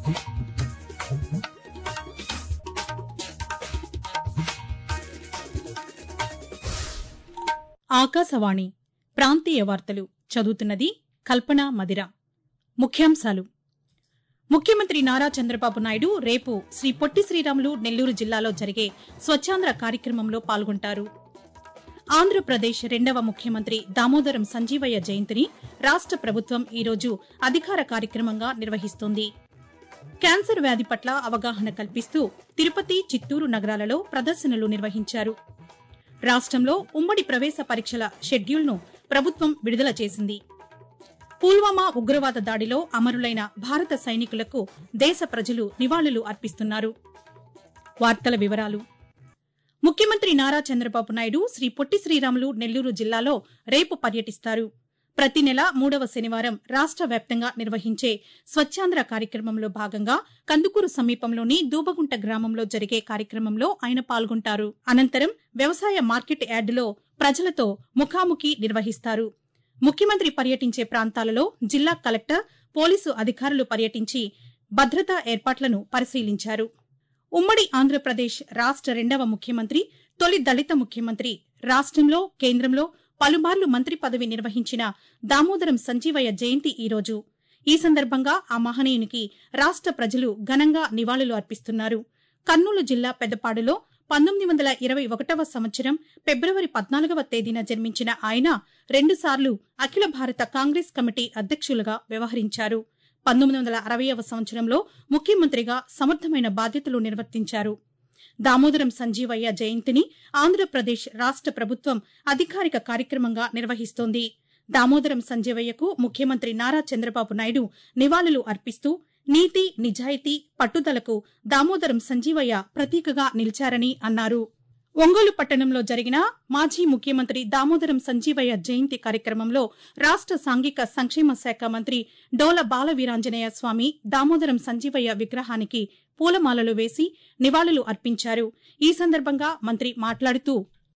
ఆకాశవాణి ప్రాంతీయ వార్తలు చదువుతున్నది కల్పన మదిర ముఖ్యాంశాలు ముఖ్యమంత్రి నారా చంద్రబాబు నాయుడు రేపు శ్రీ పొట్టి శ్రీరాములు నెల్లూరు జిల్లాలో జరిగే స్వచ్ఛాంధ్ర కార్యక్రమంలో పాల్గొంటారు ఆంధ్రప్రదేశ్ రెండవ ముఖ్యమంత్రి దామోదరం సంజీవయ్య జయంతిని రాష్ట ప్రభుత్వం ఈరోజు అధికార కార్యక్రమంగా నిర్వహిస్తోంది క్యాన్సర్ వ్యాధి పట్ల అవగాహన కల్పిస్తూ తిరుపతి చిత్తూరు నగరాలలో ప్రదర్శనలు నిర్వహించారు రాష్టంలో ఉమ్మడి ప్రవేశ పరీక్షల షెడ్యూల్ను ప్రభుత్వం విడుదల చేసింది పుల్వామా ఉగ్రవాద దాడిలో అమరులైన భారత సైనికులకు దేశ ప్రజలు నివాళులు అర్పిస్తున్నారు వార్తల వివరాలు ముఖ్యమంత్రి నారా చంద్రబాబు నాయుడు శ్రీ పొట్టి శ్రీరాములు నెల్లూరు జిల్లాలో రేపు పర్యటిస్తారు ప్రతి నెల మూడవ శనివారం రాష్ట వ్యాప్తంగా నిర్వహించే స్వచ్ఛాంధ్ర కార్యక్రమంలో భాగంగా కందుకూరు సమీపంలోని దూబగుంట గ్రామంలో జరిగే కార్యక్రమంలో ఆయన పాల్గొంటారు అనంతరం వ్యవసాయ మార్కెట్ యార్డులో ప్రజలతో ముఖాముఖి నిర్వహిస్తారు ముఖ్యమంత్రి పర్యటించే ప్రాంతాలలో జిల్లా కలెక్టర్ పోలీసు అధికారులు పర్యటించి భద్రతా ఏర్పాట్లను పరిశీలించారు ఉమ్మడి ఆంధ్రప్రదేశ్ రాష్ట రెండవ ముఖ్యమంత్రి తొలి దళిత ముఖ్యమంత్రి రాష్టంలో కేంద్రంలో పలుమార్లు మంత్రి పదవి నిర్వహించిన దామోదరం సంజీవయ్య జయంతి ఈరోజు ఈ సందర్భంగా ఆ మహనీయునికి రాష్ట ప్రజలు ఘనంగా నివాళులు అర్పిస్తున్నారు కర్నూలు జిల్లా పెద్దపాడులో పంతొమ్మిది వందల ఇరవై ఒకటవ సంవత్సరం ఫిబ్రవరి పద్నాలుగవ తేదీన జన్మించిన ఆయన రెండుసార్లు అఖిల భారత కాంగ్రెస్ కమిటీ అధ్యక్షులుగా వ్యవహరించారు పంతొమ్మిది వందల అరవైవ సంవత్సరంలో ముఖ్యమంత్రిగా సమర్థమైన బాధ్యతలు నిర్వర్తించారు దామోదరం సంజీవయ్య జయంతిని ఆంధ్రప్రదేశ్ రాష్ట ప్రభుత్వం అధికారిక కార్యక్రమంగా నిర్వహిస్తోంది దామోదరం సంజీవయ్యకు ముఖ్యమంత్రి నారా చంద్రబాబు నాయుడు నివాళులు అర్పిస్తూ నీతి నిజాయితీ పట్టుదలకు దామోదరం సంజీవయ్య ప్రతీకగా నిలిచారని అన్నారు ఒంగోలు పట్టణంలో జరిగిన మాజీ ముఖ్యమంత్రి దామోదరం సంజీవయ్య జయంతి కార్యక్రమంలో రాష్ట సాంఘిక సంక్షేమ శాఖ మంత్రి డోల బాల వీరాంజనేయ స్వామి దామోదరం సంజీవయ్య విగ్రహానికి పూలమాలలు వేసి నివాళులు అర్పించారు ఈ సందర్భంగా మంత్రి మాట్లాడుతూ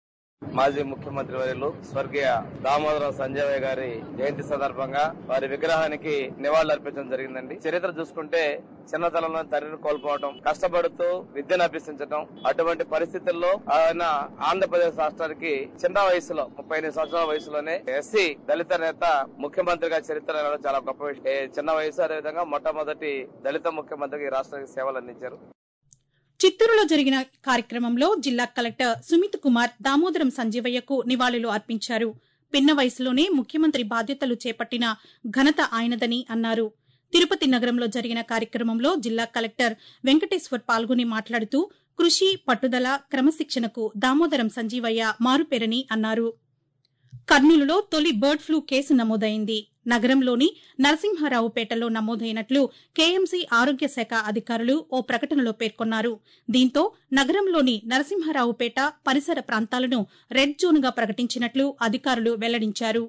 మాజీ ముఖ్యమంత్రి వర్యులు స్వర్గీయ దామోదరం సంజయ్ గారి జయంతి సందర్భంగా వారి విగ్రహానికి నివాళులు అర్పించడం జరిగిందండి చరిత్ర చూసుకుంటే చిన్నతనంలో తండ్రిని కోల్పోవడం కష్టపడుతూ విద్యను అభ్యసించడం అటువంటి పరిస్థితుల్లో ఆయన ఆంధ్రప్రదేశ్ రాష్ట్రానికి చిన్న వయసులో ముప్పై ఎనిమిది సంవత్సరాల వయసులోనే ఎస్సీ దళిత నేత ముఖ్యమంత్రిగా చరిత్ర నెలవడం చాలా గొప్ప విషయం ఏ చిన్న వయసు అదేవిధంగా మొట్టమొదటి దళిత ముఖ్యమంత్రికి రాష్ట్రానికి సేవలు అందించారు చిత్తూరులో జరిగిన కార్యక్రమంలో జిల్లా కలెక్టర్ సుమిత్ కుమార్ దామోదరం సంజీవయ్యకు నివాళులు అర్పించారు పిన్న వయసులోనే ముఖ్యమంత్రి బాధ్యతలు చేపట్టిన ఘనత ఆయనదని అన్నారు తిరుపతి నగరంలో జరిగిన కార్యక్రమంలో జిల్లా కలెక్టర్ వెంకటేశ్వర్ పాల్గొని మాట్లాడుతూ కృషి పట్టుదల క్రమశిక్షణకు దామోదరం సంజీవయ్య మారుపేరని అన్నారు కర్నూలులో తొలి బర్డ్ ఫ్లూ కేసు నమోదైంది నగరంలోని నరసింహారావుపేటలో నమోదైనట్లు కేఎంసీ ఆరోగ్య శాఖ అధికారులు ఓ ప్రకటనలో పేర్కొన్నారు దీంతో నగరంలోని నరసింహారావుపేట పరిసర ప్రాంతాలను రెడ్ జోన్గా ప్రకటించినట్లు అధికారులు వెల్లడించారు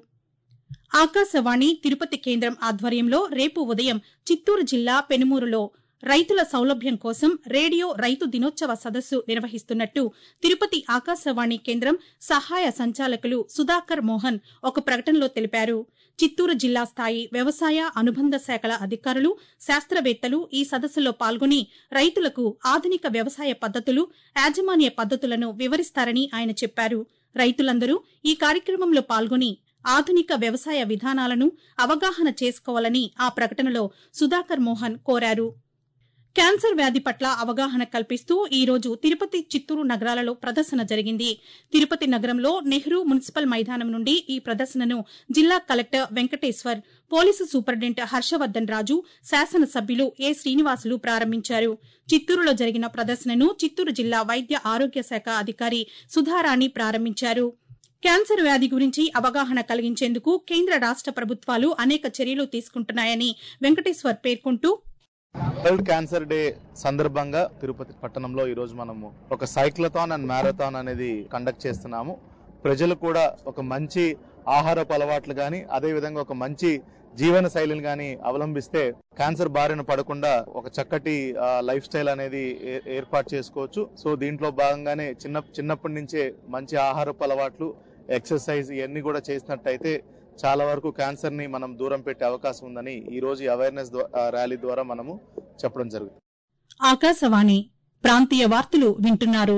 ఆకాశవాణి తిరుపతి కేంద్రం ఆధ్వర్యంలో రేపు ఉదయం చిత్తూరు జిల్లా పెనుమూరులో రైతుల సౌలభ్యం కోసం రేడియో రైతు దినోత్సవ సదస్సు నిర్వహిస్తున్నట్టు తిరుపతి ఆకాశవాణి కేంద్రం సహాయ సంచాలకులు సుధాకర్ మోహన్ ఒక ప్రకటనలో తెలిపారు చిత్తూరు జిల్లా స్థాయి వ్యవసాయ అనుబంధ శాఖల అధికారులు శాస్త్రవేత్తలు ఈ సదస్సులో పాల్గొని రైతులకు ఆధునిక వ్యవసాయ పద్దతులు యాజమాన్య పద్దతులను వివరిస్తారని ఆయన చెప్పారు రైతులందరూ ఈ కార్యక్రమంలో పాల్గొని ఆధునిక వ్యవసాయ విధానాలను అవగాహన చేసుకోవాలని ఆ ప్రకటనలో సుధాకర్ మోహన్ కోరారు క్యాన్సర్ వ్యాధి పట్ల అవగాహన కల్పిస్తూ ఈ రోజు తిరుపతి చిత్తూరు నగరాలలో ప్రదర్శన జరిగింది తిరుపతి నగరంలో నెహ్రూ మున్సిపల్ మైదానం నుండి ఈ ప్రదర్శనను జిల్లా collector Venkateshwar police superintendent Harshavardhan Raju శాసనసభ్యులు ఏ శ్రీనివాసులు ప్రారంభించారు చిత్తూరులో జరిగిన ప్రదర్శనను చిత్తూరు జిల్లా వైద్య ఆరోగ్య శాఖ అధికారి సుధారాణి ప్రారంభించారు క్యాన్సర్ వ్యాధి గురించి అవగాహన కలిగించేందుకు కేంద్ర రాష్ట ప్రభుత్వాలు అనేక చర్యలు తీసుకుంటున్నాయని వెంకటేశ్వర్ పేర్కొంటూ వరల్డ్ క్యాన్సర్ డే సందర్భంగా తిరుపతి పట్టణంలో ఈ రోజు మనము ఒక సైక్లథాన్ అండ్ మ్యారథాన్ అనేది కండక్ట్ చేస్తున్నాము ప్రజలు కూడా ఒక మంచి ఆహారపు అలవాట్లు కానీ అదే విధంగా ఒక మంచి జీవన శైలిని కానీ అవలంబిస్తే క్యాన్సర్ బారిన పడకుండా ఒక చక్కటి లైఫ్ స్టైల్ అనేది ఏ- ఏర్పాటు చేసుకోవచ్చు సో దీంట్లో భాగంగానే చిన్న చిన్నప్పటి నుంచే మంచి ఆహారపు అలవాట్లు ఎక్సర్సైజ్ ఇవన్నీ కూడా చేసినట్టయితే చాలా వరకు క్యాన్సర్ ని మనం దూరం పెట్టే అవకాశం ఉందని ఈ రోజు అవేర్నెస్ ర్యాలీ ద్వారా మనము చెప్పడం జరుగుతుంది ఆకాశవాణి ప్రాంతీయ వార్తలు వింటున్నారు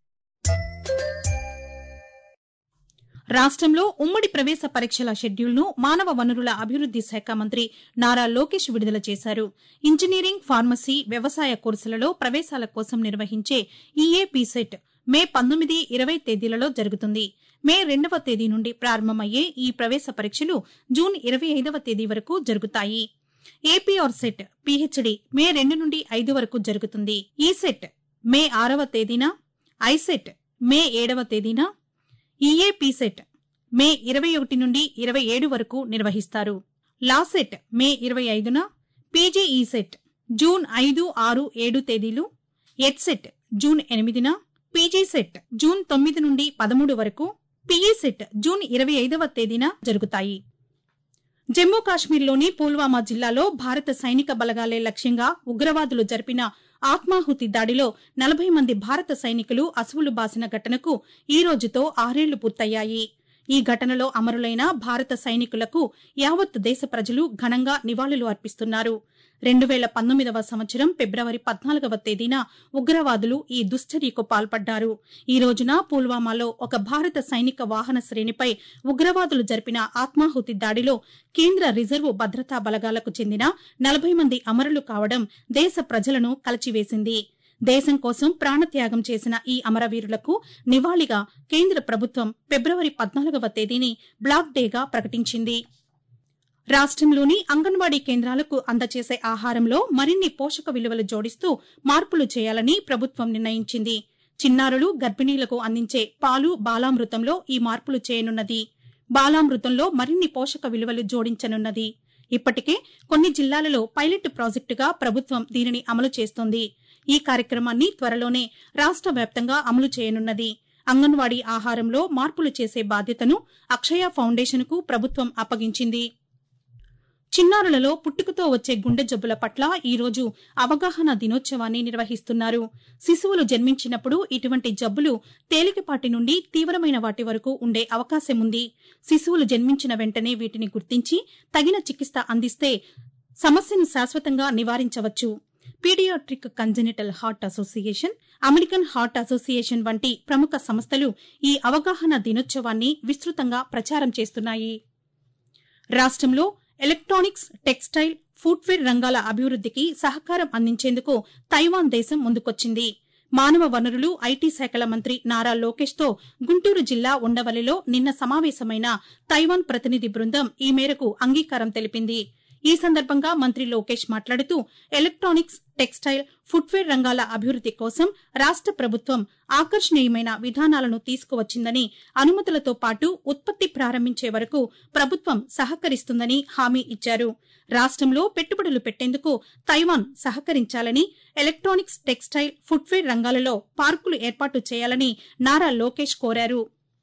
రాష్ట్రంలో ఉమ్మడి ప్రవేశ పరీక్షల షెడ్యూల్ను మానవ వనరుల అభివృద్ది శాఖ మంత్రి నారా లోకేష్ విడుదల చేశారు ఇంజనీరింగ్ ఫార్మసీ వ్యవసాయ కోర్సులలో ప్రవేశాల కోసం నిర్వహించే ఈఏపీ సెట్ మే పంతొమ్మిది ఇరవై తేదీలలో జరుగుతుంది మే రెండవ తేదీ నుండి ప్రారంభమయ్యే ఈ ప్రవేశ పరీక్షలు జూన్ ఇరవై ఐదవ తేదీ వరకు జరుగుతాయి ఏపీఆర్ సెట్ పీహెచ్డీ మే రెండు నుండి ఐదు వరకు జరుగుతుంది ఈ సెట్ మే ఆరవ తేదీన ఐసెట్ మే ఏడవ తేదీన ఈఏపీ సెట్ మే ఇరవై ఒకటి నుండి ఇరవై ఏడు వరకు నిర్వహిస్తారు లా సెట్ మే ఇరవై ఐదున పీజీఈ సెట్ జూన్ ఐదు ఆరు ఏడు తేదీలు ఎడ్ సెట్ జూన్ ఎనిమిదిన పీజీ సెట్ జూన్ తొమ్మిది నుండి పదమూడు వరకు పీఈ సెట్ జూన్ ఇరవై ఐదవ తేదీన జరుగుతాయి జమ్మూ కాశ్మీర్లోని పుల్వామా జిల్లాలో భారత సైనిక బలగాలే లక్ష్యంగా ఉగ్రవాదులు జరిపిన ఆత్మాహుతి దాడిలో నలభై మంది భారత సైనికులు అసువులు బాసిన ఘటనకు ఈ రోజుతో ఆరేళ్లు పూర్తయ్యాయి ఈ ఘటనలో అమరులైన భారత సైనికులకు యావత్ దేశ ప్రజలు ఘనంగా నివాళులు అర్పిస్తున్నారు రెండు వేల పంతొమ్మిదవ సంవత్సరం ఫిబ్రవరి పద్నాలుగవ తేదీన ఉగ్రవాదులు ఈ దుశ్చర్యకు పాల్పడ్డారు ఈ రోజున పుల్వామాలో ఒక భారత సైనిక వాహన శ్రేణిపై ఉగ్రవాదులు జరిపిన ఆత్మాహుతి దాడిలో కేంద్ర రిజర్వు భద్రతా బలగాలకు చెందిన నలభై మంది అమరులు కావడం దేశ ప్రజలను కలచివేసింది దేశం కోసం ప్రాణత్యాగం చేసిన ఈ అమరవీరులకు నివాళిగా కేంద్ర ప్రభుత్వం ఫిబ్రవరి పద్నాలుగవ తేదీని బ్లాక్ డేగా ప్రకటించింది రాష్ట్రంలోని అంగన్వాడీ కేంద్రాలకు అందచేసే ఆహారంలో మరిన్ని పోషక విలువలు జోడిస్తూ మార్పులు చేయాలని ప్రభుత్వం నిర్ణయించింది చిన్నారులు గర్భిణీలకు అందించే పాలు బాలామృతంలో ఈ మార్పులు చేయనున్నది బాలామృతంలో మరిన్ని పోషక విలువలు జోడించనున్నది ఇప్పటికే కొన్ని జిల్లాలలో పైలట్ ప్రాజెక్టుగా ప్రభుత్వం దీనిని అమలు చేస్తోంది ఈ కార్యక్రమాన్ని త్వరలోనే రాష్ట్ర వ్యాప్తంగా అమలు చేయనున్నది అంగన్వాడీ ఆహారంలో మార్పులు చేసే బాధ్యతను అక్షయ ఫౌండేషన్కు ప్రభుత్వం అప్పగించింది చిన్నారులలో పుట్టుకతో వచ్చే గుండె జబ్బుల పట్ల ఈ రోజు అవగాహన దినోత్సవాన్ని నిర్వహిస్తున్నారు శిశువులు జన్మించినప్పుడు ఇటువంటి జబ్బులు తేలికపాటి నుండి తీవ్రమైన వాటి వరకు ఉండే అవకాశం ఉంది శిశువులు జన్మించిన వెంటనే వీటిని గుర్తించి తగిన చికిత్స అందిస్తే సమస్యను శాశ్వతంగా నివారించవచ్చు pediatric congenital heart association American heart association వంటి ప్రముఖ సంస్థలు ఈ అవగాహన దినోత్సవాన్ని విస్తృతంగా ప్రచారం చేస్తున్నాయి రాష్ట్రంలో ఎలక్ట్రానిక్స్ టెక్స్టైల్ ఫుట్వేర్ రంగాల అభివృద్దికి సహకారం అందించేందుకు తైవాన్ దేశం ముందుకొచ్చింది మానవ వనరులు ఐటీ శాఖల మంత్రి నారా లోకేష్ తో గుంటూరు జిల్లా ఉండవల్లిలో నిన్న సమావేశమైన తైవాన్ ప్రతినిధి బృందం ఈ మేరకు అంగీకారం తెలిపింది ఈ సందర్భంగా మంత్రి లోకేష్ మాట్లాడుతూ ఎలక్ట్రానిక్స్ టెక్స్టైల్ ఫుట్వేర్ రంగాల అభివృద్ది కోసం రాష్ట ప్రభుత్వం ఆకర్షణీయమైన విధానాలను తీసుకువచ్చిందని అనుమతులతో పాటు ఉత్పత్తి ప్రారంభించే వరకు ప్రభుత్వం సహకరిస్తుందని హామీ ఇచ్చారు రాష్ట్రంలో పెట్టుబడులు పెట్టేందుకు తైవాన్ సహకరించాలని ఎలక్ట్రానిక్స్ టెక్స్టైల్ ఫుట్వేర్ రంగాలలో పార్కులు ఏర్పాటు చేయాలని నారా లోకేష్ కోరారు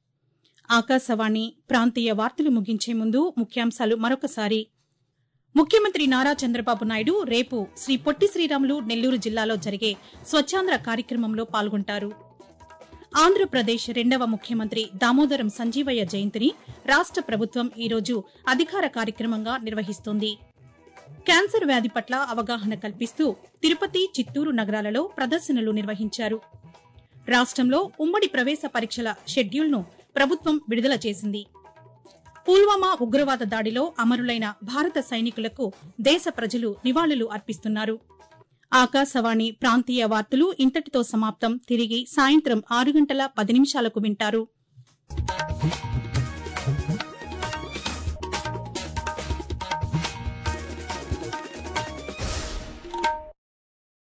ఆకాశవాణి ప్రాంతీయ వార్తలు ముగించే ముందు ముఖ్యాంశాలు మరొకసారి ముఖ్యమంత్రి నారా చంద్రబాబు నాయుడు రేపు శ్రీ పొట్టి శ్రీరాములు నెల్లూరు జిల్లాలో జరిగే స్వచ్ఛాంధ్ర కార్యక్రమంలో పాల్గొంటారు ఆంధ్రప్రదేశ్ రెండవ ముఖ్యమంత్రి దామోదరం సంజీవయ్య జయంతిని రాష్ట ప్రభుత్వం ఈరోజు అధికార కార్యక్రమంగా నిర్వహిస్తోంది క్యాన్సర్ వ్యాధి పట్ల అవగాహన కల్పిస్తూ తిరుపతి చిత్తూరు నగరాలలో ప్రదర్శనలు నిర్వహించారు రాష్ట్రంలో ఉమ్మడి ప్రవేశ పరీక్షల షెడ్యూల్ను ప్రభుత్వం విడుదల చేసింది పుల్వామా ఉగ్రవాద దాడిలో అమరులైన భారత సైనికులకు దేశ ప్రజలు నివాళులు అర్పిస్తున్నారు ఆకాశవాణి ప్రాంతీయ వార్తలు ఇంతటితో సమాప్తం తిరిగి సాయంత్రం ఆరు గంటల పది నిమిషాలకు వింటారు